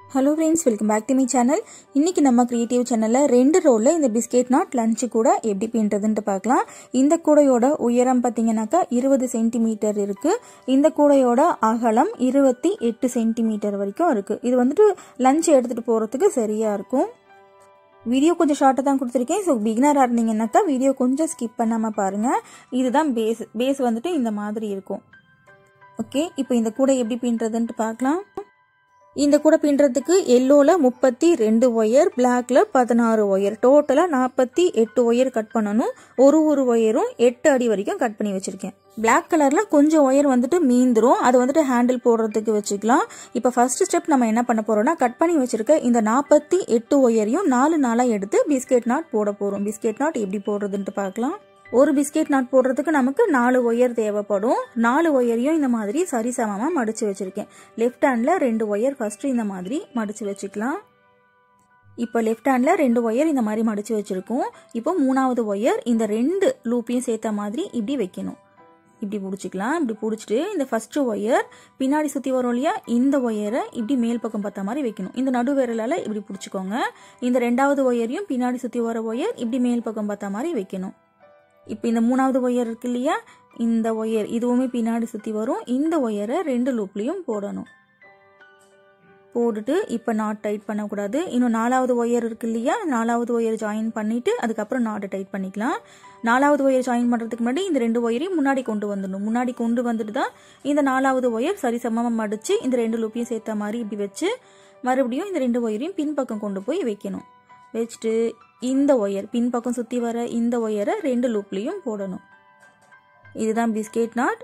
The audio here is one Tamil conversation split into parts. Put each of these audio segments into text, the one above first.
hello friends welcome back to me channel இன்னைக்கு நம்ம கிரியேட்டிவ் சேனலில் ரெண்டு ரோலில் இந்த பிஸ்கெட் நாட் லஞ்சு கூட எப்படி பின்னுறதுன்ட்டு பார்க்கலாம் இந்த கூடையோட உயரம் பார்த்தீங்கன்னாக்கா இருபது சென்டிமீட்டர் இருக்குது இந்த கூடையோட அகலம் இருபத்தி எட்டு சென்டிமீட்டர் வரைக்கும் இருக்குது இது வந்துட்டு லஞ்ச் எடுத்துகிட்டு போகிறதுக்கு சரியாக இருக்கும் வீடியோ கொஞ்சம் ஷார்ட்டாக தான் கொடுத்துருக்கேன் ஸோ பிகினராக இருந்தீங்கன்னாக்கா வீடியோ கொஞ்சம் ஸ்கிப் பண்ணாமல் பாருங்கள் இதுதான் பேஸ் பேஸ் வந்துட்டு இந்த மாதிரி இருக்கும் ஓகே இப்போ இந்த கூடை எப்படி பின்னுறதுன்ட்டு பார்க்கலாம் இந்த கூடை பின்னுறதுக்கு எல்லோவில் முப்பத்தி ரெண்டு ஒயர் பிளாக்ல பதினாறு ஒயர் டோட்டலாக நாற்பத்தி எட்டு ஒயர் கட் பண்ணணும் ஒரு ஒரு ஒயரும் எட்டு அடி வரைக்கும் கட் பண்ணி வச்சுருக்கேன் பிளாக் கலரில் கொஞ்சம் ஒயர் வந்துட்டு மீந்துரும் அது வந்துட்டு ஹேண்டில் போடுறதுக்கு வச்சுக்கலாம் இப்போ ஃபர்ஸ்ட் ஸ்டெப் நம்ம என்ன பண்ண போகிறோம்னா கட் பண்ணி வச்சுருக்க இந்த நாற்பத்தி எட்டு ஒயரையும் நாலு நாளாக எடுத்து பிஸ்கெட் நாட் போட போகிறோம் பிஸ்கெட் நாட் எப்படி போடுறதுன்ட்டு பார்க்கலாம் ஒரு பிஸ்கெட் நாட் போடுறதுக்கு நமக்கு நாலு ஒயர் தேவைப்படும் நாலு ஒயரையும் இந்த மாதிரி சரிசமமாக மடித்து வச்சுருக்கேன் லெஃப்ட் ஹேண்டில் ரெண்டு ஒயர் ஃபஸ்ட்டு இந்த மாதிரி மடித்து வச்சுக்கலாம் இப்போ லெஃப்ட் ஹேண்டில் ரெண்டு ஒயர் இந்த மாதிரி மடித்து வச்சுருக்கோம் இப்போ மூணாவது ஒயர் இந்த ரெண்டு லூப்பையும் சேர்த்த மாதிரி இப்படி வைக்கணும் இப்படி பிடிச்சிக்கலாம் இப்படி பிடிச்சிட்டு இந்த ஃபஸ்ட்டு ஒயர் பின்னாடி சுற்றி வரும் இல்லையா இந்த ஒயரை இப்படி மேல் பக்கம் பார்த்த மாதிரி வைக்கணும் இந்த நடு விரலால் இப்படி பிடிச்சிக்கோங்க இந்த ரெண்டாவது ஒயரையும் பின்னாடி சுற்றி வர ஒயர் இப்படி மேல் பக்கம் பார்த்த மாதிரி வைக்கணும் இப்போ இந்த மூணாவது ஒயர் இருக்கு இல்லையா இந்த ஒயர் இதுவுமே பின்னாடி சுற்றி வரும் இந்த ஒயரை ரெண்டு லூப்லேயும் போடணும் போட்டுட்டு இப்போ நாட் டைட் பண்ணக்கூடாது இன்னும் நாலாவது ஒயர் இருக்கு இல்லையா நாலாவது ஒயர் ஜாயின் பண்ணிவிட்டு அதுக்கப்புறம் நாட்டை டைட் பண்ணிக்கலாம் நாலாவது ஒயர் ஜாயின் பண்ணுறதுக்கு முன்னாடி இந்த ரெண்டு ஒயரையும் முன்னாடி கொண்டு வந்துடணும் முன்னாடி கொண்டு வந்துட்டு தான் இந்த நாலாவது ஒயர் சரிசமமாக மடித்து இந்த ரெண்டு லூப்பையும் சேர்த்த மாதிரி இப்படி வச்சு மறுபடியும் இந்த ரெண்டு ஒயரையும் பின்பக்கம் கொண்டு போய் வைக்கணும் வச்சுட்டு இந்த ஒயர் பின்பக்கம் சுற்றி வர இந்த ஒயரை ரெண்டு லூப்லேயும் போடணும் இதுதான் பிஸ்கெட் நாட்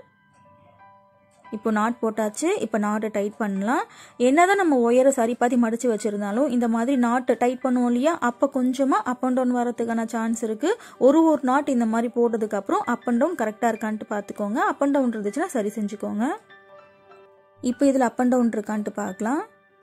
இப்போ நாட் போட்டாச்சு இப்போ நாட்டை டைட் பண்ணலாம் என்னதான் நம்ம ஒயரை சரி பாதி மடித்து வச்சுருந்தாலும் இந்த மாதிரி நாட்டை டைட் பண்ணுவோம் இல்லையா அப்போ கொஞ்சமாக அப் அண்ட் டவுன் வரதுக்கான சான்ஸ் இருக்குது ஒரு ஒரு நாட் இந்த மாதிரி போட்டதுக்கப்புறம் அப் அண்ட் டவுன் கரெக்டாக இருக்கான்ட்டு பார்த்துக்கோங்க அப் அண்ட் டவுன் இருந்துச்சுன்னா சரி செஞ்சுக்கோங்க இப்போ இதில் அப் அண்ட் டவுன் இருக்கான்ட்டு பார்க்கலாம்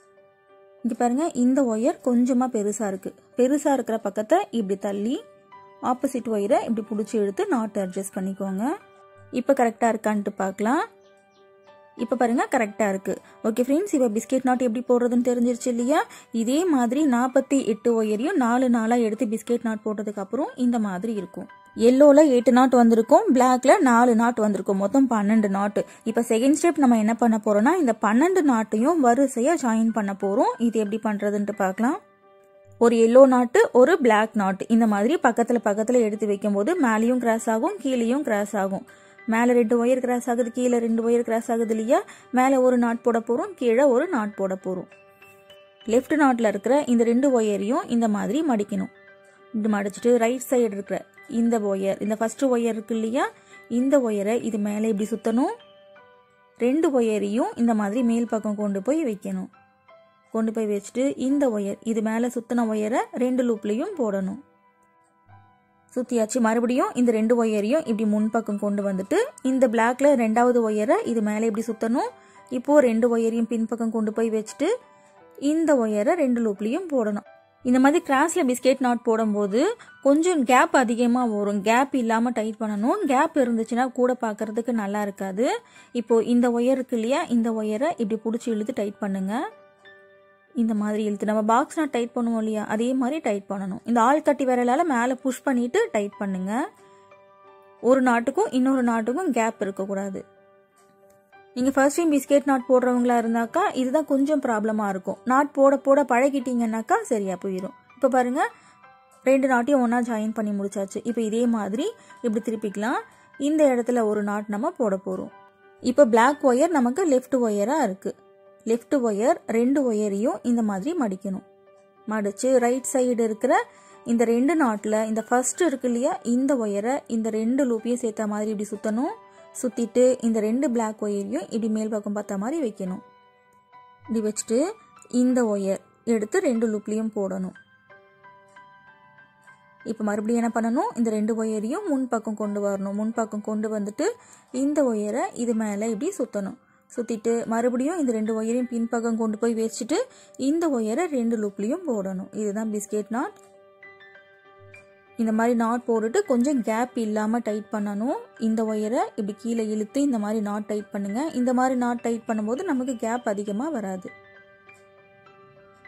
இங்கே பாருங்கள் இந்த ஒயர் கொஞ்சமாக பெருசாக இருக்குது பெருசாக இருக்கிற பக்கத்தை இப்படி தள்ளி ஆப்போசிட் ஒயரை இப்படி பிடிச்சி எடுத்து நாட் அட்ஜஸ்ட் பண்ணிக்கோங்க இப்போ கரெக்டாக இருக்கான்ட்டு பார்க்கலாம் இப்போ பாருங்கள் கரெக்டாக இருக்குது ஓகே ஃப்ரெண்ட்ஸ் இப்போ பிஸ்கெட் நாட் எப்படி போடுறதுன்னு தெரிஞ்சிருச்சு இல்லையா இதே மாதிரி நாற்பத்தி எட்டு ஒயரையும் நாலு நாளாக எடுத்து பிஸ்கெட் நாட் போட்டதுக்கப்புறம் இந்த மாதிரி இருக்கும் எல்லோவில் எட்டு நாட் வந்திருக்கும் பிளாக்ல நாலு நாட் வந்திருக்கும் மொத்தம் பன்னெண்டு நாட்டு இப்போ செகண்ட் ஸ்டெப் நம்ம என்ன பண்ண போறோம்னா இந்த பன்னெண்டு நாட்டையும் வரிசையாக ஜாயின் பண்ண போகிறோம் இது எப்படி பண்ணுறதுன்ட்டு பார்க்கலாம் ஒரு எல்லோ நாட்டு ஒரு பிளாக் நாட் இந்த மாதிரி பக்கத்தில் பக்கத்தில் எடுத்து வைக்கும்போது மேலேயும் கிராஸ் ஆகும் கீழேயும் கிராஸ் ஆகும் மேலே ரெண்டு ஒயர் கிராஸ் ஆகுது கீழே ரெண்டு ஒயர் கிராஸ் ஆகுது இல்லையா மேலே ஒரு நாட் போட போகிறோம் கீழே ஒரு நாட் போட போகிறோம் லெஃப்ட் நாட்டில் இருக்கிற இந்த ரெண்டு ஒயரையும் இந்த மாதிரி மடிக்கணும் இப்படி மடிச்சிட்டு ரைட் சைடு இருக்கிற இந்த ஒயர் இந்த ஃபர்ஸ்ட் ஒயர் இருக்கு இல்லையா இந்த ஒயரை இது மேலே இப்படி சுற்றணும் ரெண்டு ஒயரையும் இந்த மாதிரி மேல் பக்கம் கொண்டு போய் வைக்கணும் கொண்டு போய் வச்சுட்டு இந்த ஒயர் இது மேலே சுற்றின ஒயரை ரெண்டு லூப்லேயும் போடணும் சுற்றியாச்சு மறுபடியும் இந்த ரெண்டு ஒயரையும் இப்படி முன்பக்கம் கொண்டு வந்துட்டு இந்த பிளாக்ல ரெண்டாவது ஒயரை இது மேலே இப்படி சுற்றணும் இப்போது ரெண்டு ஒயரையும் பின்பக்கம் கொண்டு போய் வச்சுட்டு இந்த ஒயரை ரெண்டு லூப்லேயும் போடணும் இந்த மாதிரி கிராஸில் பிஸ்கெட் நாட் போடும்போது கொஞ்சம் கேப் அதிகமாக வரும் கேப் இல்லாமல் டைட் பண்ணணும் கேப் இருந்துச்சுன்னா கூட பார்க்கறதுக்கு நல்லா இருக்காது இப்போது இந்த ஒயர் இருக்கு இல்லையா இந்த ஒயரை இப்படி பிடிச்சி இழுத்து டைட் பண்ணுங்கள் இந்த மாதிரி இழுத்து நம்ம பாக்ஸ் நாட் டைட் பண்ணுவோம் இல்லையா அதே மாதிரி டைட் பண்ணணும் இந்த ஆள் கட்டி விரலால் மேலே புஷ் பண்ணிவிட்டு டைட் பண்ணுங்கள் ஒரு நாட்டுக்கும் இன்னொரு நாட்டுக்கும் கேப் இருக்கக்கூடாது நீங்கள் ஃபர்ஸ்ட் டைம் பிஸ்கெட் நாட் போடுறவங்களா இருந்தாக்கா இதுதான் கொஞ்சம் ப்ராப்ளமாக இருக்கும் நாட் போட போட பழகிட்டீங்கன்னாக்கா சரியாக போயிடும் இப்போ பாருங்கள் ரெண்டு நாட்டையும் ஒன்றா ஜாயின் பண்ணி முடிச்சாச்சு இப்போ இதே மாதிரி இப்படி திருப்பிக்கலாம் இந்த இடத்துல ஒரு நாட் நம்ம போட போகிறோம் இப்போ பிளாக் ஒயர் நமக்கு லெஃப்ட் ஒயராக இருக்குது லெஃப்ட் ஒயர் ரெண்டு ஒயரையும் இந்த மாதிரி மடிக்கணும் மடித்து ரைட் சைடு இருக்கிற இந்த ரெண்டு நாட்டில் இந்த ஃபர்ஸ்ட் இருக்கு இல்லையா இந்த ஒயரை இந்த ரெண்டு லூப்பையும் சேர்த்த மாதிரி இப்படி சுற்றணும் சுற்றிட்டு இந்த ரெண்டு பிளாக் ஒயரையும் இப்படி மேல் பக்கம் பார்த்த மாதிரி வைக்கணும் இப்படி வச்சுட்டு இந்த ஒயர் எடுத்து ரெண்டு லூப்லேயும் போடணும் இப்போ மறுபடியும் என்ன பண்ணணும் இந்த ரெண்டு ஒயரையும் முன்பக்கம் கொண்டு வரணும் முன்பக்கம் கொண்டு வந்துட்டு இந்த ஒயரை இது மேலே இப்படி சுற்றணும் சுற்றிட்டு மறுபடியும் இந்த ரெண்டு ஒயரையும் பின்பக்கம் கொண்டு போய் வச்சுட்டு இந்த ஒயரை ரெண்டு லூப்லேயும் போடணும் இதுதான் பிஸ்கெட் நாட் இந்த மாதிரி நாட் போட்டுட்டு கொஞ்சம் கேப் இல்லாமல் டைட் பண்ணணும் இந்த ஒயரை இப்படி கீழே இழுத்து இந்த மாதிரி நாட் டைட் பண்ணுங்கள் இந்த மாதிரி நாட் டைட் பண்ணும்போது நமக்கு கேப் அதிகமாக வராது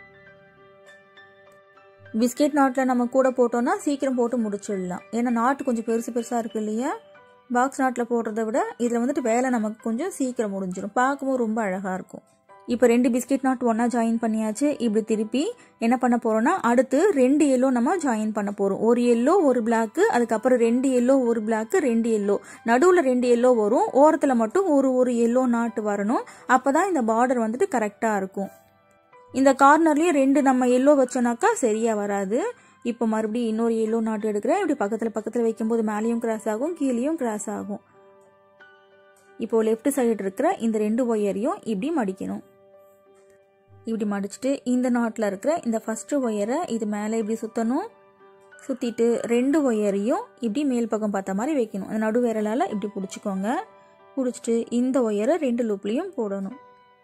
பிஸ்கெட் நாட்டில் நம்ம கூட போட்டோம்னா சீக்கிரம் போட்டு முடிச்சிடலாம் ஏன்னா நாட்டு கொஞ்சம் பெருசு பெருசாக இருக்கு இல்லையா பாக்ஸ் நாட்டில் போடுறத விட இதில் வந்துட்டு வேலை நமக்கு கொஞ்சம் சீக்கிரம் முடிஞ்சிடும் பார்க்கவும் ரொம்ப அழகாக இருக்கும் இப்போ ரெண்டு பிஸ்கெட் நாட் ஒன்றா ஜாயின் பண்ணியாச்சு இப்படி திருப்பி என்ன பண்ண போகிறோம்னா அடுத்து ரெண்டு எல்லோ நம்ம ஜாயின் பண்ண போகிறோம் ஒரு எல்லோ ஒரு பிளாக்கு அதுக்கப்புறம் ரெண்டு எல்லோ ஒரு பிளாக்கு ரெண்டு எல்லோ நடுவில் ரெண்டு எல்லோ வரும் ஓரத்தில் மட்டும் ஒரு ஒரு எல்லோ நாட்டு வரணும் அப்போ தான் இந்த பார்டர் வந்துட்டு கரெக்டாக இருக்கும் இந்த கார்னர்லேயும் ரெண்டு நம்ம எல்லோ வச்சோனாக்கா சரியாக வராது இப்போ மறுபடியும் இன்னொரு எல்லோ நாட்டு எடுக்கிறேன் இப்படி பக்கத்தில் பக்கத்தில் வைக்கும்போது மேலேயும் கிராஸ் ஆகும் கீழேயும் கிராஸ் ஆகும் இப்போ லெஃப்ட் சைடு இருக்கிற இந்த ரெண்டு ஒயரையும் இப்படி மடிக்கணும் இப்படி மடிச்சுட்டு இந்த நாட்டில் இருக்கிற இந்த ஃபஸ்ட்டு ஒயரை இது மேலே இப்படி சுற்றணும் சுற்றிட்டு ரெண்டு ஒயரையும் இப்படி மேல் பக்கம் பார்த்த மாதிரி வைக்கணும் அந்த நடு விரலால் இப்படி பிடிச்சிக்கோங்க பிடிச்சிட்டு இந்த ஒயரை ரெண்டு லூப்லேயும் போடணும்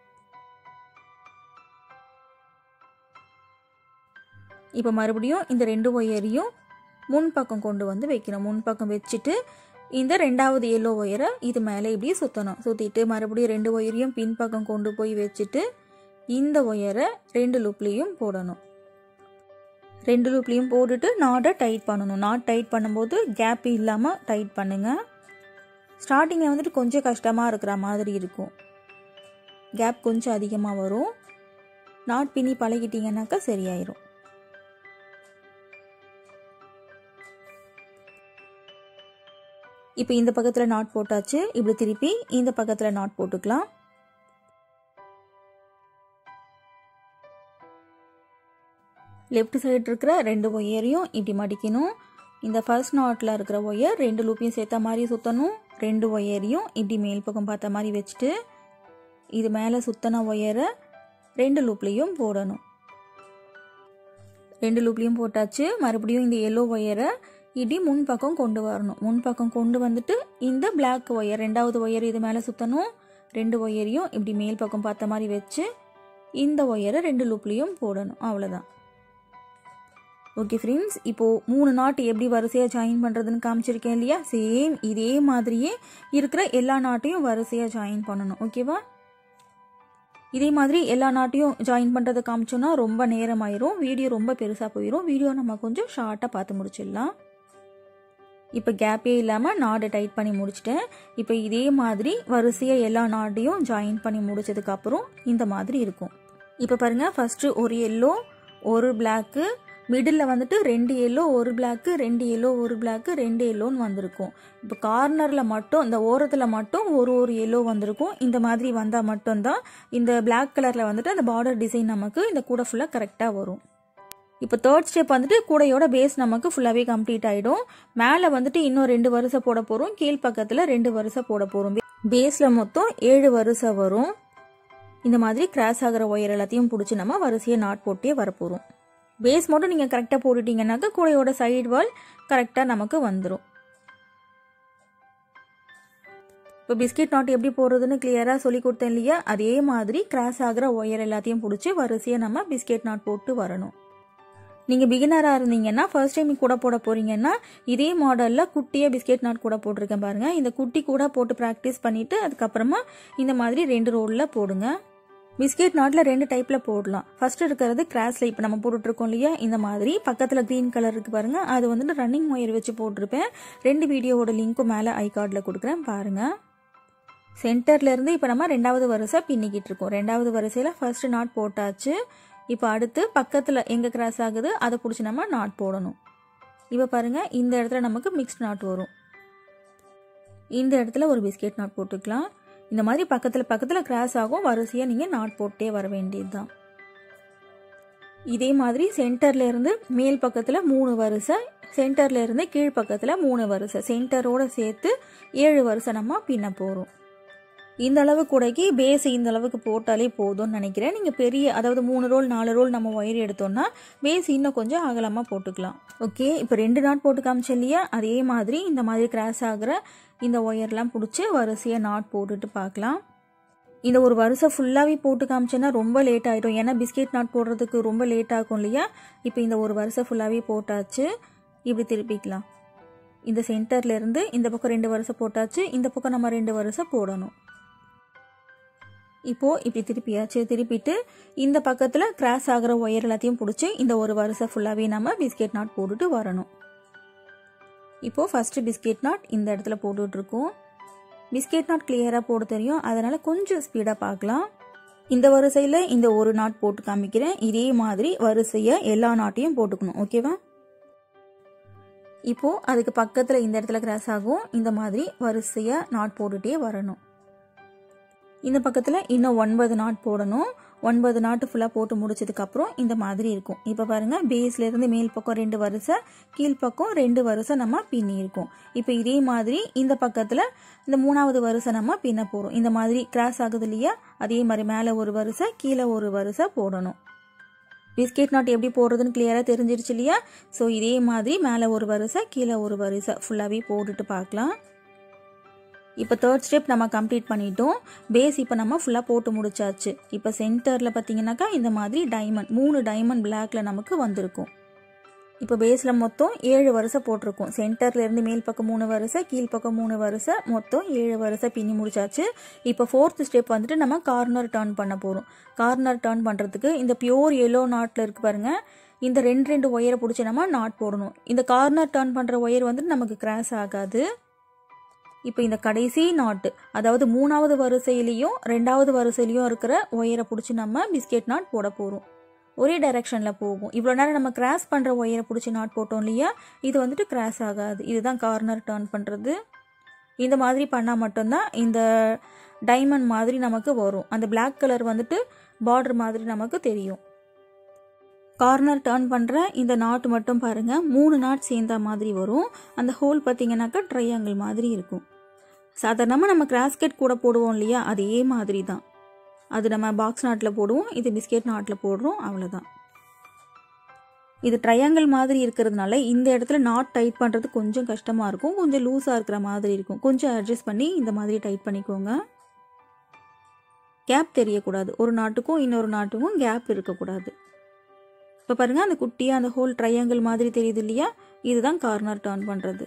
இப்போ மறுபடியும் இந்த ரெண்டு ஒயரையும் முன் பக்கம் கொண்டு வந்து வைக்கணும் முன் பக்கம் வச்சுட்டு இந்த ரெண்டாவது எல்லோ ஒயரை இது மேலே இப்படி சுற்றணும் சுற்றிட்டு மறுபடியும் ரெண்டு ஒயரையும் பின்பக்கம் கொண்டு போய் வச்சுட்டு இந்த ஒயரை ரெண்டு லூப்லேயும் போடணும் ரெண்டு லூப்லேயும் போட்டுட்டு நாட்டை டைட் பண்ணணும் நாட் டைட் பண்ணும்போது கேப் இல்லாமல் டைட் பண்ணுங்கள் ஸ்டார்டிங்கில் வந்துட்டு கொஞ்சம் கஷ்டமாக இருக்கிற மாதிரி இருக்கும் கேப் கொஞ்சம் அதிகமாக வரும் நாட் பின்னி பழகிட்டீங்கன்னாக்கா சரியாயிரும் இப்போ இந்த பக்கத்தில் நாட் போட்டாச்சு இப்படி திருப்பி இந்த பக்கத்தில் நாட் போட்டுக்கலாம் லெஃப்ட் சைடு இருக்கிற ரெண்டு ஒயரையும் இப்படி மடிக்கணும் இந்த ஃபர்ஸ்ட் நாட்டில் இருக்கிற ஒயர் ரெண்டு லூப்பையும் சேர்த்த மாதிரி சுற்றணும் ரெண்டு ஒயரையும் இப்படி மேல் பக்கம் பார்த்த மாதிரி வச்சுட்டு இது மேலே சுத்தன ஒயரை ரெண்டு லூப்லேயும் போடணும் ரெண்டு லூப்லேயும் போட்டாச்சு மறுபடியும் இந்த எல்லோ ஒயரை இப்படி முன் பக்கம் கொண்டு வரணும் முன் பக்கம் கொண்டு வந்துட்டு இந்த பிளாக் ஒயர் ரெண்டாவது ஒயர் இது மேலே சுற்றணும் ரெண்டு ஒயரையும் இப்படி மேல் பக்கம் பார்த்த மாதிரி வச்சு இந்த ஒயரை ரெண்டு லூப்லேயும் போடணும் அவ்வளோதான் ஓகே ஃப்ரெண்ட்ஸ் இப்போது மூணு நாட்டு எப்படி வரிசையாக ஜாயின் பண்ணுறதுன்னு காமிச்சிருக்கேன் இல்லையா சேம் இதே மாதிரியே இருக்கிற எல்லா நாட்டையும் வரிசையாக ஜாயின் பண்ணணும் ஓகேவா இதே மாதிரி எல்லா நாட்டையும் ஜாயின் பண்ணுறதை காமிச்சோன்னா ரொம்ப நேரம் ஆயிரும் வீடியோ ரொம்ப பெருசாக போயிடும் வீடியோ நம்ம கொஞ்சம் ஷார்ட்டாக பார்த்து முடிச்சிடலாம் இப்போ கேப்பே இல்லாமல் நாடை டைட் பண்ணி முடிச்சிட்டேன் இப்போ இதே மாதிரி வரிசையாக எல்லா நாட்டையும் ஜாயின் பண்ணி முடிச்சதுக்கப்புறம் இந்த மாதிரி இருக்கும் இப்போ பாருங்கள் ஃபஸ்ட்டு ஒரு எல்லோ ஒரு பிளாக்கு மிடில் வந்துட்டு ரெண்டு எல்லோ ஒரு பிளாக்கு ரெண்டு எல்லோ ஒரு பிளாக்கு ரெண்டு எல்லோன்னு வந்திருக்கும் இப்போ கார்னரில் மட்டும் இந்த ஓரத்தில் மட்டும் ஒரு ஒரு எல்லோ வந்திருக்கும் இந்த மாதிரி வந்தால் மட்டும்தான் இந்த பிளாக் கலரில் வந்துட்டு அந்த பார்டர் டிசைன் நமக்கு இந்த கூட ஃபுல்லாக கரெக்டாக வரும் இப்போ தேர்ட் ஸ்டெப் வந்துட்டு கூடையோட பேஸ் நமக்கு ஃபுல்லாகவே கம்ப்ளீட் ஆகிடும் மேலே வந்துட்டு இன்னும் ரெண்டு வருஷம் போட போகிறோம் கீழ் பக்கத்தில் ரெண்டு வருஷம் போட போகிறோம் பேஸில் மொத்தம் ஏழு வருஷம் வரும் இந்த மாதிரி கிராஸ் ஆகிற ஒயர் எல்லாத்தையும் பிடிச்சி நம்ம வரிசையாக நாட் போட்டே வரப்போகிறோம் பேஸ் மட்டும் நீங்கள் கரெக்டாக போட்டுட்டீங்கன்னாக்கா கூடையோட சைடு வால் கரெக்டாக நமக்கு வந்துடும் இப்போ பிஸ்கெட் நாட் எப்படி போடுறதுன்னு கிளியராக சொல்லி கொடுத்தேன் இல்லையா அதே மாதிரி கிராஸ் ஆகிற ஒயர் எல்லாத்தையும் பிடிச்சி வரிசையாக நம்ம பிஸ்கெட் நாட் போட்டு வரணும் நீங்கள் பிகினராக இருந்தீங்கன்னா ஃபர்ஸ்ட் டைம் கூட போட போகிறீங்கன்னா இதே மாடலில் குட்டியாக பிஸ்கெட் நாட் கூட போட்டிருக்கேன் பாருங்கள் இந்த குட்டி கூட போட்டு ப்ராக்டிஸ் பண்ணிவிட்டு அதுக்கப்புறமா இந்த மாதிரி ரெண்டு ரோலில் போடுங்க பிஸ்கெட் நாட்டில் ரெண்டு டைப்பில் போடலாம் ஃபர்ஸ்ட் இருக்கிறது கிராஸில் இப்போ நம்ம போட்டுட்ருக்கோம் இல்லையா இந்த மாதிரி பக்கத்தில் க்ரீன் கலர் இருக்குது பாருங்கள் அது வந்துட்டு ரன்னிங் ஒயர் வச்சு போட்டிருப்பேன் ரெண்டு வீடியோவோட லிங்க்கும் மேலே ஐ கார்டில் கொடுக்குறேன் பாருங்கள் சென்டர்லேருந்து இப்போ நம்ம ரெண்டாவது வரிசை பின்னிக்கிட்டு இருக்கோம் ரெண்டாவது வரிசையில் ஃபர்ஸ்ட் நாட் போட்டாச்சு இப்போ அடுத்து பக்கத்தில் எங்கே கிராஸ் ஆகுது அதை பிடிச்சி நம்ம நாட் போடணும் இப்போ பாருங்கள் இந்த இடத்துல நமக்கு மிக்ஸ்ட் நாட் வரும் இந்த இடத்துல ஒரு பிஸ்கெட் நாட் போட்டுக்கலாம் இந்த மாதிரி பக்கத்தில் பக்கத்தில் கிராஸ் ஆகும் வரிசையாக நீங்கள் நாட் போட்டே வர வேண்டியது தான் இதே மாதிரி சென்டர்ல இருந்து மேல் பக்கத்தில் மூணு வரிசை சென்டர்ல இருந்து கீழ் பக்கத்தில் மூணு வரிசை சென்டரோட சேர்த்து ஏழு வரிசை நம்ம பின்ன போகிறோம் இந்த அளவு கூடைக்கு பேஸ் இந்த அளவுக்கு போட்டாலே போதும்னு நினைக்கிறேன் நீங்கள் பெரிய அதாவது மூணு ரோல் நாலு ரோல் நம்ம ஒயர் எடுத்தோம்னா பேஸ் இன்னும் கொஞ்சம் அகலமாக போட்டுக்கலாம் ஓகே இப்போ ரெண்டு நாட் போட்டு காமிச்சேன் இல்லையா அதே மாதிரி இந்த மாதிரி கிராஸ் ஆகிற இந்த ஒயர்லாம் பிடிச்சி வரிசையாக நாட் போட்டுட்டு பார்க்கலாம் இந்த ஒரு வருஷம் ஃபுல்லாகவே போட்டு காமிச்சேன்னா ரொம்ப லேட் ஆகிடும் ஏன்னா பிஸ்கெட் நாட் போடுறதுக்கு ரொம்ப லேட் ஆகும் இல்லையா இப்போ இந்த ஒரு வருஷம் ஃபுல்லாகவே போட்டாச்சு இப்படி திருப்பிக்கலாம் இந்த சென்டர்லேருந்து இந்த பக்கம் ரெண்டு வருஷம் போட்டாச்சு இந்த பக்கம் நம்ம ரெண்டு வருஷம் போடணும் இப்போது இப்படி திருப்பியாச்சு திருப்பிட்டு இந்த பக்கத்தில் கிராஸ் ஆகிற ஒயர் எல்லாத்தையும் பிடிச்சி இந்த ஒரு வருஷம் ஃபுல்லாகவே நம்ம பிஸ்கெட் நாட் போட்டுட்டு வரணும் இப்போது ஃபஸ்ட்டு பிஸ்கெட் நாட் இந்த இடத்துல போட்டுட்ருக்கோம் பிஸ்கெட் நாட் கிளியராக போட தெரியும் அதனால் கொஞ்சம் ஸ்பீடாக பார்க்கலாம் இந்த வரிசையில் இந்த ஒரு நாட் போட்டு காமிக்கிறேன் இதே மாதிரி வரிசையை எல்லா நாட்டையும் போட்டுக்கணும் ஓகேவா இப்போது அதுக்கு பக்கத்தில் இந்த இடத்துல கிராஸ் ஆகும் இந்த மாதிரி வரிசையாக நாட் போட்டுகிட்டே வரணும் இந்த பக்கத்தில் இன்னும் ஒன்பது நாட் போடணும் ஒன்பது நாட்டு ஃபுல்லாக போட்டு முடிச்சதுக்கப்புறம் இந்த மாதிரி இருக்கும் இப்போ பாருங்கள் பேஸ்லேருந்து மேல் பக்கம் ரெண்டு வரிசை கீழ்ப்பக்கம் ரெண்டு வரிசை நம்ம பின்னி இருக்கோம் இப்போ இதே மாதிரி இந்த பக்கத்தில் இந்த மூணாவது வரிசை நம்ம பின்ன போகிறோம் இந்த மாதிரி கிராஸ் ஆகுது இல்லையா அதே மாதிரி மேலே ஒரு வரிசை கீழே ஒரு வரிசை போடணும் பிஸ்கெட் நாட் எப்படி போடுறதுன்னு கிளியராக தெரிஞ்சிருச்சு இல்லையா ஸோ இதே மாதிரி மேலே ஒரு வரிசை கீழே ஒரு வரிசை ஃபுல்லாகவே போட்டுட்டு பார்க்கலாம் இப்போ தேர்ட் ஸ்டெப் நம்ம கம்ப்ளீட் பண்ணிட்டோம் பேஸ் இப்போ நம்ம ஃபுல்லாக போட்டு முடிச்சாச்சு இப்போ சென்டரில் பார்த்தீங்கன்னாக்கா இந்த மாதிரி டைமண்ட் மூணு டைமண்ட் பிளாக்ல நமக்கு வந்திருக்கும் இப்போ பேஸில் மொத்தம் ஏழு வருஷம் போட்டிருக்கோம் சென்டர்ல இருந்து மேல் பக்கம் மூணு வருஷம் கீழ் பக்கம் மூணு வருஷம் மொத்தம் ஏழு வருஷம் பின்னி முடிச்சாச்சு இப்போ ஃபோர்த் ஸ்டெப் வந்துட்டு நம்ம கார்னர் டர்ன் பண்ண போகிறோம் கார்னர் டர்ன் பண்ணுறதுக்கு இந்த பியோர் எல்லோ நாட்டில் இருக்கு பாருங்க இந்த ரெண்டு ரெண்டு ஒயரை பிடிச்சி நம்ம நாட் போடணும் இந்த கார்னர் டர்ன் பண்ணுற ஒயர் வந்துட்டு நமக்கு கிராஸ் ஆகாது இப்போ இந்த கடைசி நாட்டு அதாவது மூணாவது வரிசையிலையும் ரெண்டாவது வரிசையிலையும் இருக்கிற ஒயரை பிடிச்சி நம்ம பிஸ்கெட் நாட் போட போகிறோம் ஒரே டைரெக்ஷனில் போகும் இவ்வளோ நேரம் நம்ம கிராஸ் பண்ணுற ஒயரை பிடிச்சி நாட் போட்டோம் இல்லையா இது வந்துட்டு கிராஸ் ஆகாது இதுதான் கார்னர் டர்ன் பண்ணுறது இந்த மாதிரி பண்ணால் மட்டும்தான் இந்த டைமண்ட் மாதிரி நமக்கு வரும் அந்த பிளாக் கலர் வந்துட்டு பார்டர் மாதிரி நமக்கு தெரியும் கார்னர் டர்ன் பண்ணுற இந்த நாட் மட்டும் பாருங்கள் மூணு நாட் சேர்ந்த மாதிரி வரும் அந்த ஹோல் பார்த்தீங்கன்னாக்கா ட்ரையாங்கிள் மாதிரி இருக்கும் சாதாரணமாக நம்ம கிராஸ்கெட் கூட போடுவோம் இல்லையா அதே மாதிரி தான் அது நம்ம பாக்ஸ் நாட்டில் போடுவோம் இது பிஸ்கெட் நாட்டில் போடுறோம் அவ்வளோதான் இது ட்ரையாங்கிள் மாதிரி இருக்கிறதுனால இந்த இடத்துல நாட் டைட் பண்ணுறது கொஞ்சம் கஷ்டமாக இருக்கும் கொஞ்சம் லூஸாக இருக்கிற மாதிரி இருக்கும் கொஞ்சம் அட்ஜஸ்ட் பண்ணி இந்த மாதிரி டைட் பண்ணிக்கோங்க கேப் தெரியக்கூடாது ஒரு நாட்டுக்கும் இன்னொரு நாட்டுக்கும் கேப் இருக்கக்கூடாது இப்போ பாருங்கள் அந்த குட்டியாக அந்த ஹோல் ட்ரையாங்கிள் மாதிரி தெரியுது இல்லையா இதுதான் கார்னர் டர்ன் பண்ணுறது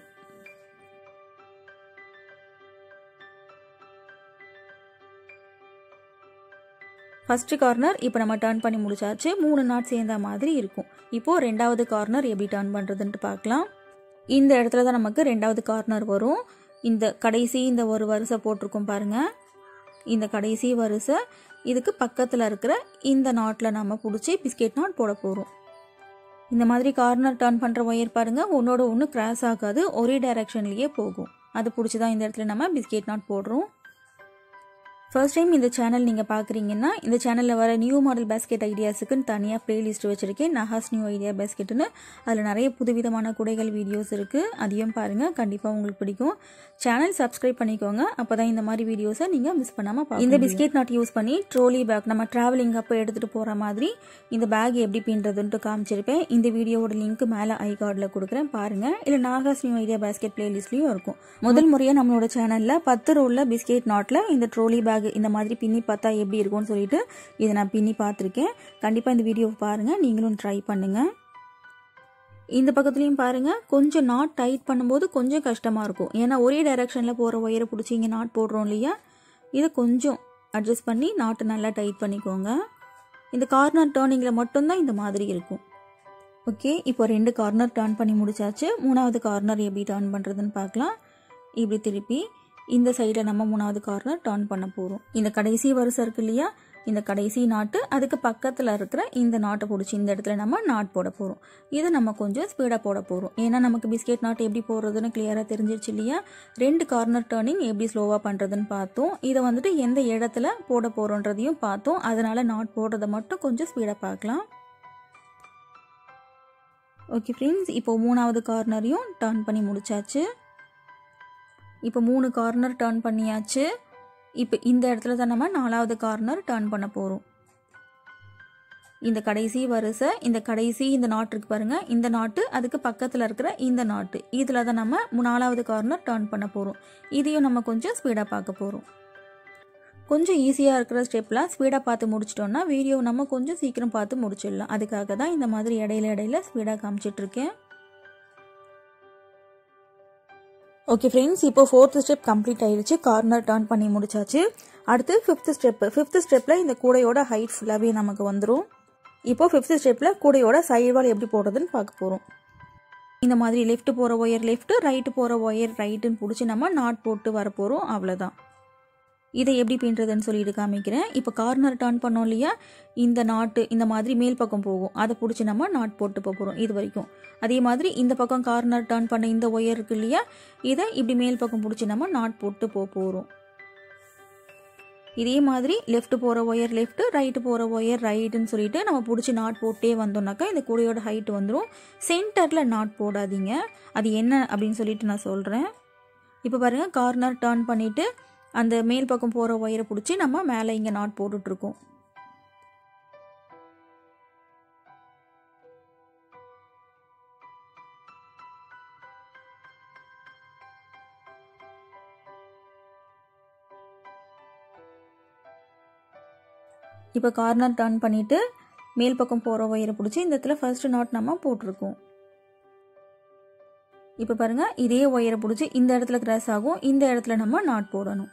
ஃபஸ்ட்டு கார்னர் இப்போ நம்ம டர்ன் பண்ணி முடிச்சாச்சு மூணு நாட் சேர்ந்த மாதிரி இருக்கும் இப்போது ரெண்டாவது கார்னர் எப்படி டர்ன் பண்ணுறதுன்ட்டு பார்க்கலாம் இந்த இடத்துல தான் நமக்கு ரெண்டாவது கார்னர் வரும் இந்த கடைசி இந்த ஒரு வரிசை போட்டிருக்கோம் பாருங்கள் இந்த கடைசி வரிசை இதுக்கு பக்கத்தில் இருக்கிற இந்த நாட்டில் நம்ம பிடிச்சி பிஸ்கெட் நாட் போட போகிறோம் இந்த மாதிரி கார்னர் டர்ன் பண்ணுற ஒயர் பாருங்கள் ஒன்றோட ஒன்று கிராஸ் ஆகாது ஒரே டைரக்ஷன்லேயே போகும் அது பிடிச்சி தான் இந்த இடத்துல நம்ம பிஸ்கெட் நாட் போடுறோம் ஃபர்ஸ்ட் டைம் இந்த சேனல் நீங்கள் பார்க்குறீங்கன்னா இந்த சேனலில் வர நியூ மாடல் பேஸ்கெட் ஐடியாஸுக்குன்னு தனியாக ப்ளேலிஸ்ட் வச்சுருக்கேன் நஹாஸ் நியூ ஐடியா பேஸ்கெட்டுன்னு அதில் நிறைய புதுவிதமான குடைகள் வீடியோஸ் இருக்குது அதையும் பாருங்கள் கண்டிப்பாக உங்களுக்கு பிடிக்கும் சேனல் சப்ஸ்கிரைப் பண்ணிக்கோங்க அப்போ தான் இந்த மாதிரி வீடியோஸை நீங்கள் மிஸ் பண்ணாமல் பார்க்க இந்த பிஸ்கெட் நாட் யூஸ் பண்ணி ட்ரோலி பேக் நம்ம ட்ராவலிங் அப்போ எடுத்துகிட்டு போகிற மாதிரி இந்த பேக் எப்படி பின்னுறதுன்ட்டு காமிச்சிருப்பேன் இந்த வீடியோவோட லிங்க் மேலே ஐ கார்டில் கொடுக்குறேன் பாருங்கள் இல்லை நாகாஸ் நியூ ஐடியா பேஸ்கெட் பிளேலிஸ்ட்லேயும் இருக்கும் முதல் முறையாக நம்மளோட சேனலில் பத்து ரோலில் பிஸ்கெட் நாட்டில் இந்த ட்ரோலி பேக் இந்த மாதிரி பின்னி பார்த்தா எப்படி இருக்கும்னு சொல்லிட்டு இதை நான் பின்னி பார்த்துருக்கேன் கண்டிப்பாக இந்த வீடியோவை பாருங்கள் நீங்களும் ட்ரை பண்ணுங்கள் இந்த பக்கத்துலேயும் பாருங்கள் கொஞ்சம் நாட் டைட் பண்ணும்போது கொஞ்சம் கஷ்டமாக இருக்கும் ஏன்னா ஒரே டைரெக்ஷனில் போகிற ஒயரை பிடிச்சி இங்கே நாட் போடுறோம் இல்லையா இதை கொஞ்சம் அட்ஜஸ்ட் பண்ணி நாட்டை நல்லா டைட் பண்ணிக்கோங்க இந்த கார்னர் டேர்னிங்கில் மட்டும்தான் இந்த மாதிரி இருக்கும் ஓகே இப்போ ரெண்டு கார்னர் டர்ன் பண்ணி முடிச்சாச்சு மூணாவது கார்னர் எப்படி டர்ன் பண்ணுறதுன்னு பார்க்கலாம் இப்படி திருப்பி இந்த சைடில் நம்ம மூணாவது கார்னர் டர்ன் பண்ண போகிறோம் இந்த கடைசி வரிசை இருக்கு இல்லையா இந்த கடைசி நாட்டு அதுக்கு பக்கத்தில் இருக்கிற இந்த நாட்டை பிடிச்சி இந்த இடத்துல நம்ம நாட் போட போகிறோம் இதை நம்ம கொஞ்சம் ஸ்பீடாக போட போகிறோம் ஏன்னா நமக்கு பிஸ்கெட் நாட் எப்படி போடுறதுன்னு கிளியராக தெரிஞ்சிருச்சு இல்லையா ரெண்டு கார்னர் டர்னிங் எப்படி ஸ்லோவாக பண்ணுறதுன்னு பார்த்தோம் இதை வந்துட்டு எந்த இடத்துல போட போகிறோன்றதையும் பார்த்தோம் அதனால் நாட் போடுறதை மட்டும் கொஞ்சம் ஸ்பீடாக பார்க்கலாம் ஓகே ஃப்ரெண்ட்ஸ் இப்போ மூணாவது கார்னரையும் டர்ன் பண்ணி முடிச்சாச்சு இப்போ மூணு கார்னர் டர்ன் பண்ணியாச்சு இப்போ இந்த இடத்துல தான் நம்ம நாலாவது கார்னர் டர்ன் பண்ண போகிறோம் இந்த கடைசி வரிசை இந்த கடைசி இந்த நாட் இருக்கு பாருங்க இந்த நாட்டு அதுக்கு பக்கத்தில் இருக்கிற இந்த நாட்டு இதில் தான் நம்ம நாலாவது கார்னர் டர்ன் பண்ண போகிறோம் இதையும் நம்ம கொஞ்சம் ஸ்பீடாக பார்க்க போகிறோம் கொஞ்சம் ஈஸியாக இருக்கிற ஸ்டெப்லாம் ஸ்பீடாக பார்த்து முடிச்சிட்டோம்னா வீடியோ நம்ம கொஞ்சம் சீக்கிரம் பார்த்து முடிச்சிடலாம் அதுக்காக தான் இந்த மாதிரி இடையில இடையில ஸ்பீடாக காமிச்சிட்ருக்கேன் ஓகே ஃப்ரெண்ட்ஸ் இப்போ ஃபோர்த் ஸ்டெப் கம்ப்ளீட் ஆயிடுச்சு கார்னர் டர்ன் பண்ணி முடிச்சாச்சு அடுத்து ஃபிஃப்த் ஸ்டெப்பு ஃபிஃப்த் ஸ்டெப்பில் இந்த கூடையோட ஹைட் ஃபுல்லாகவே நமக்கு வந்துடும் இப்போ ஃபிஃப்த் ஸ்டெப்பில் கூடையோட சைடுவால் எப்படி போடுறதுன்னு பார்க்க போகிறோம் இந்த மாதிரி லெஃப்ட் போகிற ஒயர் லெஃப்ட்டு ரைட்டு போகிற ஒயர் ரைட்டுன்னு பிடிச்சி நம்ம நாட் போட்டு வரப்போகிறோம் அவ்வளோதான் இதை எப்படி பின்னுறதுன்னு சொல்லிட்டு காமிக்கிறேன் இப்போ கார்னர் டர்ன் பண்ணோம் இல்லையா இந்த நாட்டு இந்த மாதிரி மேல் பக்கம் போகும் அதை பிடிச்சி நம்ம நாட் போட்டு போகிறோம் இது வரைக்கும் அதே மாதிரி இந்த பக்கம் கார்னர் டர்ன் பண்ண இந்த ஒயர் இருக்கு இல்லையா இதை இப்படி மேல் பக்கம் பிடிச்சி நம்ம நாட் போட்டு போக போகிறோம் இதே மாதிரி லெஃப்ட் போகிற ஒயர் லெஃப்ட்டு ரைட்டு போகிற ஒயர் ரைட்டுன்னு சொல்லிட்டு நம்ம பிடிச்சி நாட் போட்டே வந்தோம்னாக்கா இந்த கூடையோட ஹைட் வந்துடும் சென்டரில் நாட் போடாதீங்க அது என்ன அப்படின்னு சொல்லிட்டு நான் சொல்கிறேன் இப்போ பாருங்கள் கார்னர் டர்ன் பண்ணிவிட்டு அந்த மேல் பக்கம் போகிற ஒயரை பிடிச்சி நம்ம மேலே இங்கே நாட் போட்டுட்ருக்கோம் இப்போ கார்னர் டர்ன் பண்ணிவிட்டு மேல் பக்கம் போகிற ஒயரை பிடிச்சி இந்த இடத்துல ஃபர்ஸ்ட் நாட் நம்ம போட்டிருக்கோம் இப்போ பாருங்கள் இதே ஒயரை பிடிச்சி இந்த இடத்துல கிராஸ் ஆகும் இந்த இடத்துல நம்ம நாட் போடணும்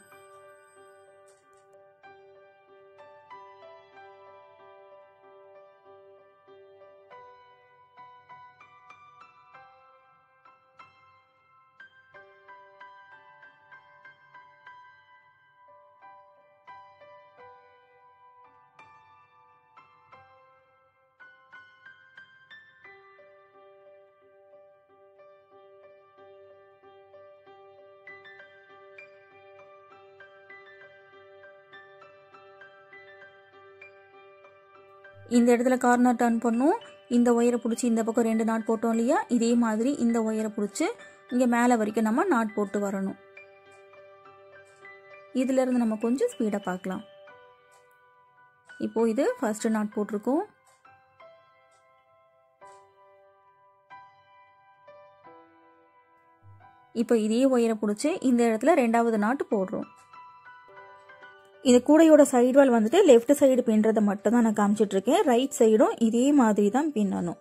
இந்த இடத்துல கார்னர் டர்ன் பண்ணும் இந்த ஒயரை பிடிச்சி இந்த பக்கம் ரெண்டு நாட் போட்டோம் இல்லையா இதே மாதிரி இந்த ஒயரை பிடிச்சி இங்கே மேலே வரைக்கும் நம்ம நாட் போட்டு வரணும் இதிலிருந்து நம்ம கொஞ்சம் ஸ்பீடாக பார்க்கலாம் இப்போ இது ஃபர்ஸ்ட் நாட் போட்டிருக்கோம் இப்போ இதே ஒயரை பிடிச்சி இந்த இடத்துல ரெண்டாவது நாட்டு போடுறோம் இந்த கூடையோட சைடு வால் வந்துட்டு லெஃப்ட் சைடு பின்னுறதை மட்டும் தான் நான் காமிச்சிட்டு இருக்கேன் ரைட் சைடும் இதே மாதிரி தான் பின்னணும்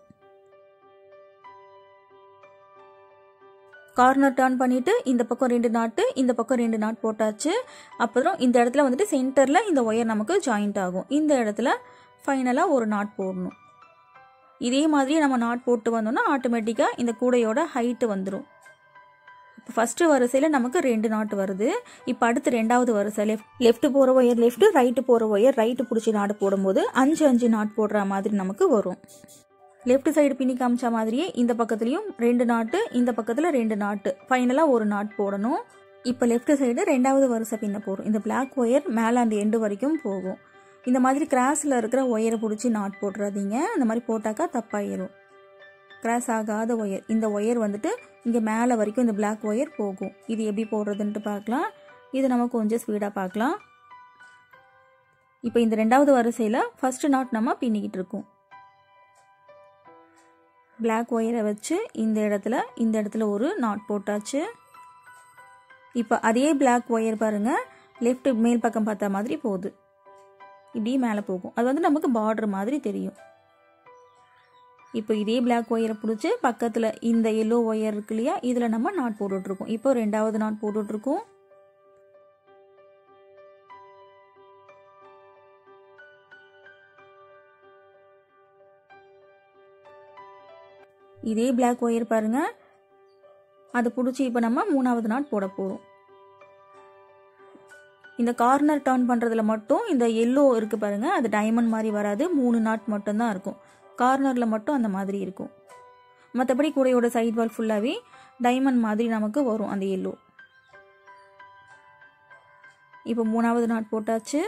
கார்னர் டர்ன் பண்ணிட்டு இந்த பக்கம் ரெண்டு நாட்டு இந்த பக்கம் ரெண்டு நாட் போட்டாச்சு அப்புறம் இந்த இடத்துல வந்துட்டு சென்டரில் இந்த ஒயர் நமக்கு ஜாயிண்ட் ஆகும் இந்த இடத்துல ஃபைனலாக ஒரு நாட் போடணும் இதே மாதிரி நம்ம நாட் போட்டு வந்தோம்னா ஆட்டோமேட்டிக்காக இந்த கூடையோட ஹைட்டு வந்துடும் இப்போ ஃபஸ்ட்டு வரிசையில் நமக்கு ரெண்டு நாட்டு வருது இப்போ அடுத்து ரெண்டாவது வரிசை லெஃப்ட் லெஃப்ட் போகிற ஒயர் லெஃப்ட் ரைட்டு போகிற ஒயர் ரைட்டு பிடிச்சி நாடு போடும்போது அஞ்சு அஞ்சு நாட் போடுற மாதிரி நமக்கு வரும் லெஃப்ட் சைடு பின்னி காமிச்ச மாதிரியே இந்த பக்கத்துலேயும் ரெண்டு நாட்டு இந்த பக்கத்தில் ரெண்டு நாட்டு ஃபைனலாக ஒரு நாட் போடணும் இப்போ லெஃப்ட் சைடு ரெண்டாவது வரிசை பின்ன போகிறோம் இந்த பிளாக் ஒயர் மேலே அந்த எண்டு வரைக்கும் போகும் இந்த மாதிரி கிராஸில் இருக்கிற ஒயரை பிடிச்சி நாட் போட்டுறாதீங்க அந்த மாதிரி போட்டாக்கா தப்பாயிரும் கிராஸ் ஆகாத ஒயர் இந்த ஒயர் வந்துட்டு இங்கே மேலே வரைக்கும் இந்த பிளாக் ஒயர் போகும் இது எப்படி போடுறதுன்ட்டு பார்க்கலாம் இது நம்ம கொஞ்சம் ஸ்பீடாக பார்க்கலாம் இப்போ இந்த ரெண்டாவது வரிசையில் ஃபஸ்ட்டு நாட் நம்ம பின்னிக்கிட்டு இருக்கோம் பிளாக் ஒயரை வச்சு இந்த இடத்துல இந்த இடத்துல ஒரு நாட் போட்டாச்சு இப்போ அதே பிளாக் ஒயர் பாருங்கள் லெஃப்ட் மேல் பக்கம் பார்த்த மாதிரி போகுது இப்படி மேலே போகும் அது வந்து நமக்கு பார்டர் மாதிரி தெரியும் இப்போ இதே பிளாக் ஒயரை பிடிச்சி பக்கத்தில் இந்த எல்லோ ஒயர் இருக்கு இல்லையா இதில் நம்ம நாட் போட்டுட்ருக்கோம் இப்போ ரெண்டாவது நாட் போட்டுட்ருக்கோம் இதே பிளாக் ஒயர் பாருங்க அதை பிடிச்சி இப்போ நம்ம மூணாவது நாட் போட போகிறோம் இந்த கார்னர் டர்ன் பண்ணுறதுல மட்டும் இந்த எல்லோ இருக்குது பாருங்கள் அது டைமண்ட் மாதிரி வராது மூணு நாட் மட்டும்தான் இருக்கும் கார்னரில் மட்டும் அந்த மாதிரி இருக்கும் மற்றபடி கூடையோட சைட் வால் ஃபுல்லாகவே டைமண்ட் மாதிரி நமக்கு வரும் அந்த எல்லோ இப்போ மூணாவது நாட் போட்டாச்சு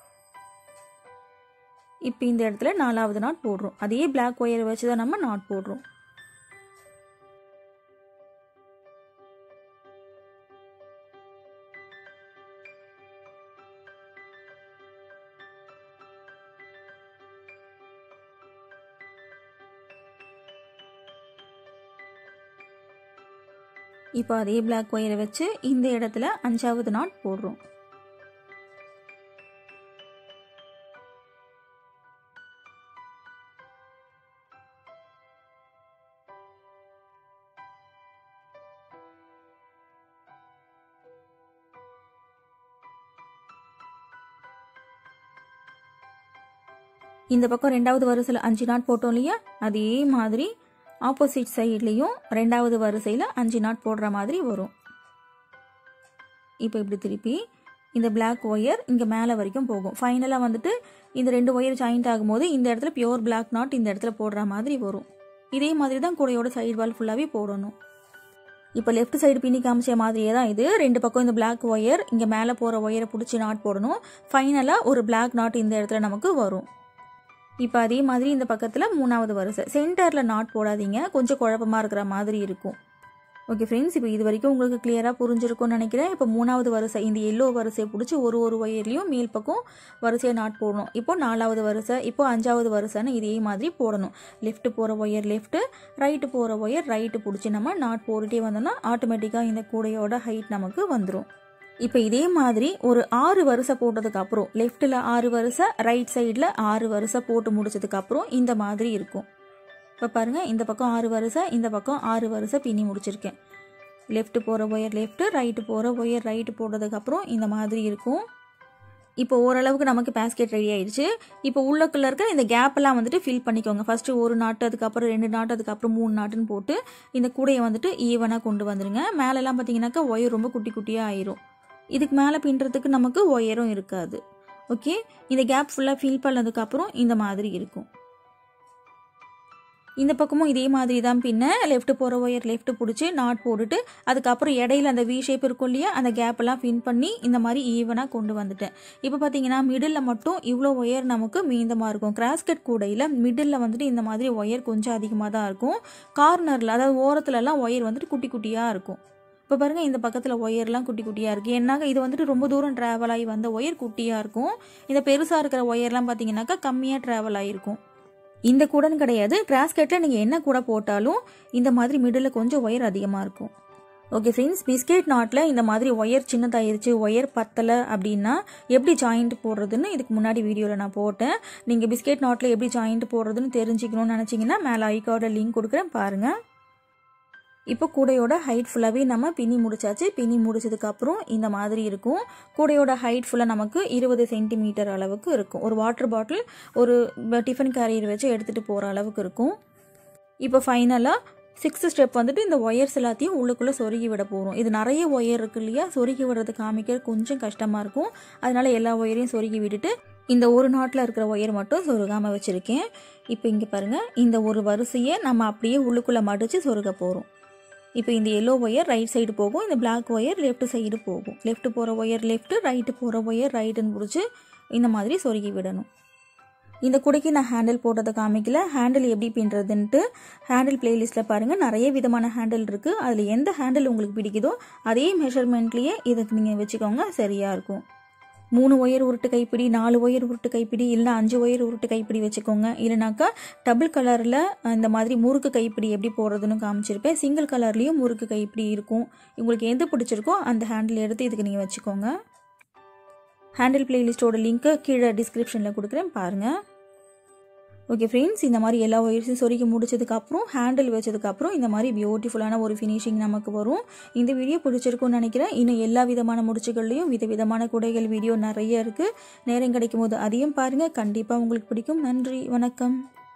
இப்போ இந்த இடத்துல நாலாவது நாட் போடுறோம் அதே பிளாக் ஒயரை வச்சு தான் நம்ம நாட் போடுறோம் இப்போ அதே பிளாக் ஒயரை வச்சு இந்த இடத்துல அஞ்சாவது நாட் போடுறோம் இந்த பக்கம் ரெண்டாவது வரிசையில் அஞ்சு நாட் போட்டோம் இல்லையா அதே மாதிரி ஆப்போசிட் சைட்லேயும் ரெண்டாவது வரிசையில் அஞ்சு நாட் போடுற மாதிரி வரும் இப்போ இப்படி திருப்பி இந்த பிளாக் ஒயர் இங்கே மேலே வரைக்கும் போகும் ஃபைனலாக வந்துட்டு இந்த ரெண்டு ஒயர் ஜாயிண்ட் ஆகும்போது இந்த இடத்துல பியோர் பிளாக் நாட் இந்த இடத்துல போடுற மாதிரி வரும் இதே மாதிரி தான் கூடையோட சைடு வால் ஃபுல்லாகவே போடணும் இப்போ லெஃப்ட் சைடு பின்னி காமிச்ச மாதிரியே தான் இது ரெண்டு பக்கம் இந்த பிளாக் ஒயர் இங்கே மேலே போகிற ஒயரை பிடிச்சி நாட் போடணும் ஃபைனலாக ஒரு பிளாக் நாட் இந்த இடத்துல நமக்கு வரும் இப்போ அதே மாதிரி இந்த பக்கத்தில் மூணாவது வரிசை சென்டரில் நாட் போடாதீங்க கொஞ்சம் குழப்பமாக இருக்கிற மாதிரி இருக்கும் ஓகே ஃப்ரெண்ட்ஸ் இப்போ இது வரைக்கும் உங்களுக்கு கிளியராக புரிஞ்சிருக்கும்னு நினைக்கிறேன் இப்போ மூணாவது வரிசை இந்த எல்லோ வரிசையை பிடிச்சி ஒரு ஒரு ஒயர்லையும் மேல் பக்கம் வரிசையை நாட் போடணும் இப்போ நாலாவது வரிசை இப்போ அஞ்சாவது வரிசைன்னு இதே மாதிரி போடணும் லெஃப்ட் போகிற ஒயர் லெஃப்ட்டு ரைட்டு போகிற ஒயர் ரைட்டு பிடிச்சி நம்ம நாட் போட்டுகிட்டே வந்தோம்னா ஆட்டோமேட்டிக்காக இந்த கூடையோட ஹைட் நமக்கு வந்துடும் இப்போ இதே மாதிரி ஒரு ஆறு வரிசை போட்டதுக்கு அப்புறம் லெஃப்ட்டில் ஆறு வரிசை ரைட் சைடில் ஆறு வரிசை போட்டு முடிச்சதுக்கு அப்புறம் இந்த மாதிரி இருக்கும் இப்போ பாருங்கள் இந்த பக்கம் ஆறு வரிசை இந்த பக்கம் ஆறு வரிசை பின்னி முடிச்சிருக்கேன் லெஃப்ட் போகிற ஒயர் லெஃப்ட்டு ரைட்டு போகிற ஒயர் ரைட்டு போட்டதுக்கப்புறம் இந்த மாதிரி இருக்கும் இப்போ ஓரளவுக்கு நமக்கு பேஸ்கெட் ரெடி ஆயிடுச்சு இப்போ உள்ளக்குள்ள இருக்க இந்த கேப்பெல்லாம் வந்துட்டு ஃபில் பண்ணிக்கோங்க ஃபஸ்ட்டு ஒரு நாட்டு அதுக்கப்புறம் ரெண்டு நாட்டு அதுக்கப்புறம் மூணு நாட்டுன்னு போட்டு இந்த கூடையை வந்துட்டு ஈவனாக கொண்டு வந்துடுங்க மேலெல்லாம் பார்த்தீங்கன்னாக்கா ஒயர் ரொம்ப குட்டி குட்டியாக ஆயிரும் இதுக்கு மேலே பின்னுறதுக்கு நமக்கு ஒயரும் இருக்காது ஓகே இந்த கேப் ஃபுல்லாக ஃபில் பண்ணதுக்கப்புறம் இந்த மாதிரி இருக்கும் இந்த பக்கமும் இதே மாதிரி தான் பின்ன லெஃப்ட் போகிற ஒயர் லெஃப்ட் பிடிச்சி நாட் போட்டுட்டு அதுக்கப்புறம் இடையில அந்த வி ஷேப் இருக்கும் இல்லையா அந்த கேப்பெல்லாம் ஃபின் பண்ணி இந்த மாதிரி ஈவனாக கொண்டு வந்துட்டேன் இப்போ பார்த்தீங்கன்னா மிடில் மட்டும் இவ்வளோ ஒயர் நமக்கு மீந்தமாக இருக்கும் கிராஸ்கட் கூடையில் மிடில் வந்துட்டு இந்த மாதிரி ஒயர் கொஞ்சம் அதிகமாக தான் இருக்கும் கார்னரில் அதாவது ஓரத்துலலாம் ஒயர் வந்துட்டு குட்டி குட்டியாக இருக்கும் இப்போ பாருங்கள் இந்த பக்கத்தில் ஒயர்லாம் குட்டி குட்டியாக இருக்குது ஏன்னாக்க இது வந்துட்டு ரொம்ப தூரம் ட்ராவல் ஆகி வந்த ஒயர் குட்டியாக இருக்கும் இந்த பெருசாக இருக்கிற ஒயர்லாம் பார்த்தீங்கன்னாக்கா கம்மியாக ட்ராவல் ஆகிருக்கும் இந்த கூடன்னு கிடையாது கிராஸ்கெட்டில் நீங்கள் என்ன கூட போட்டாலும் இந்த மாதிரி மிடில் கொஞ்சம் ஒயர் அதிகமாக இருக்கும் ஓகே ஃப்ரெண்ட்ஸ் பிஸ்கெட் நாட்டில் இந்த மாதிரி ஒயர் சின்னதாயிருச்சு ஒயர் பத்தலை அப்படின்னா எப்படி ஜாயிண்ட் போடுறதுன்னு இதுக்கு முன்னாடி வீடியோவில் நான் போட்டேன் நீங்கள் பிஸ்கெட் நாட்டில் எப்படி ஜாயிண்ட் போடுறதுன்னு தெரிஞ்சுக்கணும்னு நினச்சிங்கன்னா மேலே ஐகார்டில் லிங்க் கொடுக்குறேன் பாருங்கள் இப்போ கூடையோட ஹைட் ஃபுல்லாகவே நம்ம பின்னி முடிச்சாச்சு பின்னி முடிச்சதுக்கப்புறம் இந்த மாதிரி இருக்கும் கூடையோட ஹைட் ஃபுல்லாக நமக்கு இருபது சென்டிமீட்டர் அளவுக்கு இருக்கும் ஒரு வாட்டர் பாட்டில் ஒரு டிஃபன் கேரியர் வச்சு எடுத்துகிட்டு போகிற அளவுக்கு இருக்கும் இப்போ ஃபைனலாக சிக்ஸ்த் ஸ்டெப் வந்துட்டு இந்த ஒயர்ஸ் எல்லாத்தையும் உள்ளுக்குள்ளே சொருகி விட போகிறோம் இது நிறைய ஒயர் இருக்கு இல்லையா சொருகி விடுறது காமிக்க கொஞ்சம் கஷ்டமாக இருக்கும் அதனால எல்லா ஒயரையும் சொருகி விட்டுட்டு இந்த ஒரு நாட்டில் இருக்கிற ஒயர் மட்டும் சொருகாமல் வச்சுருக்கேன் இப்போ இங்கே பாருங்கள் இந்த ஒரு வரிசையை நம்ம அப்படியே உள்ளுக்குள்ளே மடித்து சொருக போகிறோம் இப்போ இந்த எல்லோ ஒயர் ரைட் சைடு போகும் இந்த பிளாக் ஒயர் லெஃப்ட் சைடு போகும் லெஃப்ட் போகிற ஒயர் லெஃப்ட் ரைட்டு போகிற ஒயர் ரைட்டுன்னு பிடிச்சி இந்த மாதிரி சொருகி விடணும் இந்த குடைக்கு நான் ஹேண்டில் போட்டதை காமிக்கல ஹேண்டில் எப்படி பின்னுறதுன்ட்டு ஹேண்டில் பிளேலிஸ்ட்டில் பாருங்கள் நிறைய விதமான ஹேண்டில் இருக்குது அதில் எந்த ஹேண்டில் உங்களுக்கு பிடிக்குதோ அதே மெஷர்மெண்ட்லேயே இதுக்கு நீங்கள் வச்சுக்கோங்க சரியாக இருக்கும் மூணு ஒயர் உருட்டு கைப்பிடி நாலு ஒயர் உருட்டு கைப்பிடி இல்லை அஞ்சு ஒயர் உருட்டு கைப்பிடி வச்சுக்கோங்க இல்லைனாக்கா டபுள் கலரில் இந்த மாதிரி முறுக்கு கைப்பிடி எப்படி போடுறதுன்னு காமிச்சிருப்பேன் சிங்கிள் கலர்லேயும் முறுக்கு கைப்பிடி இருக்கும் உங்களுக்கு எது பிடிச்சிருக்கோ அந்த ஹேண்டில் எடுத்து இதுக்கு நீங்கள் வச்சுக்கோங்க ஹேண்டில் பிளேலிஸ்ட்டோட லிங்க்கு கீழே டிஸ்கிரிப்ஷனில் கொடுக்குறேன் பாருங்கள் ஓகே ஃப்ரெண்ட்ஸ் இந்த மாதிரி எல்லா ஒயர்ஸையும் சொருக்கி முடிச்சதுக்கப்புறம் ஹேண்டில் வச்சதுக்கப்புறம் இந்த மாதிரி பியூட்டிஃபுல்லான ஒரு ஃபினிஷிங் நமக்கு வரும் இந்த வீடியோ பிடிச்சிருக்கும்னு நினைக்கிறேன் இன்னும் எல்லா விதமான முடிச்சுகள்லையும் வித விதமான குடைகள் வீடியோ நிறைய இருக்குது நேரம் கிடைக்கும் போது அதையும் பாருங்கள் கண்டிப்பாக உங்களுக்கு பிடிக்கும் நன்றி வணக்கம்